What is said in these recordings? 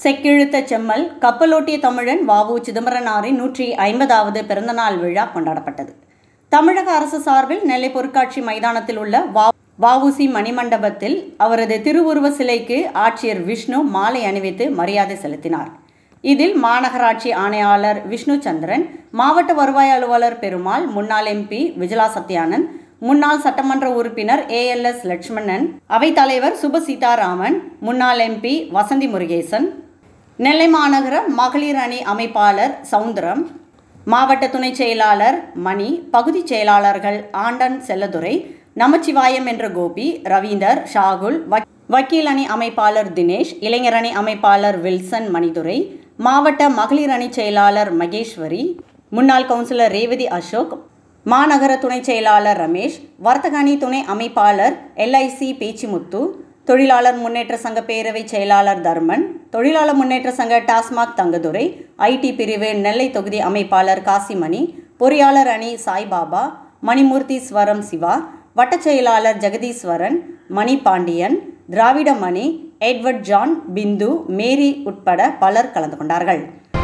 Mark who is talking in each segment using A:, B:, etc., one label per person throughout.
A: செக்கிழுத்த செம்மல் கப்பலோட்டிய தமிழன் வவு சிதம்பரனாரின் நூற்றி ஐம்பதாவது பிறந்தநாள் விழா கொண்டாடப்பட்டது தமிழக அரசு சார்பில் நெல்லை பொருட்காட்சி மைதானத்தில் உள்ள வ வஉசி மணிமண்டபத்தில் அவரது திருவுருவ சிலைக்கு ஆட்சியர் விஷ்ணு மாலை அணிவித்து மரியாதை செலுத்தினார் இதில் மாநகராட்சி ஆணையாளர் விஷ்ணு சந்திரன் மாவட்ட வருவாய் அலுவலர் பெருமாள் முன்னாள் எம்பி விஜலா சத்யானந்த் முன்னாள் சட்டமன்ற உறுப்பினர் ஏஎல்எஸ் லட்சுமணன் அவைத்தலைவர் சுப சீதாராமன் முன்னாள் எம்பி வசந்தி முருகேசன் நெல்லை மாநகர மகளிர் அணி அமைப்பாளர் சவுந்தரம் மாவட்ட துணை செயலாளர் மணி பகுதி செயலாளர்கள் ஆண்டன் செல்லதுரை நமச்சிவாயம் என்ற கோபி ரவீந்தர் ஷாகுல் வக்- வக்கீல் அணி அமைப்பாளர் தினேஷ் இளைஞர் அணி அமைப்பாளர் வில்சன் மணிதுரை மாவட்ட மகளிர் அணி செயலாளர் மகேஸ்வரி முன்னாள் கவுன்சிலர் ரேவதி அசோக் மாநகர துணை செயலாளர் ரமேஷ் வர்த்தக அணி துணை அமைப்பாளர் எல்ஐசி பேச்சிமுத்து தொழிலாளர் முன்னேற்ற சங்க பேரவை செயலாளர் தர்மன் தொழிலாளர் முன்னேற்ற சங்க டாஸ்மாக் தங்கதுரை ஐடி பிரிவு நெல்லை தொகுதி அமைப்பாளர் காசிமணி பொறியாளர் அணி சாய்பாபா மணிமூர்த்தி ஸ்வரம் சிவா வட்டச் செயலாளர் Jagadeeswaran Mani Pandian Dravidamani Edward John Bindu Mary உட்பட பலர் கலந்து கொண்டார்கள்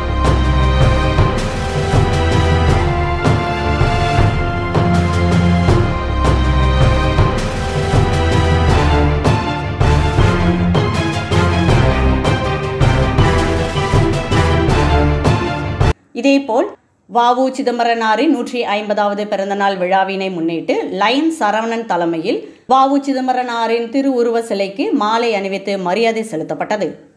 A: இதேபோல் வஉ சிதம்பரனாரின் நூற்றி ஐம்பதாவது பிறந்தநாள் விழாவினை முன்னிட்டு லயன் சரவணன் தலைமையில் வஉ சிதம்பரனாரின் திருவுருவ சிலைக்கு மாலை அணிவித்து மரியாதை செலுத்தப்பட்டது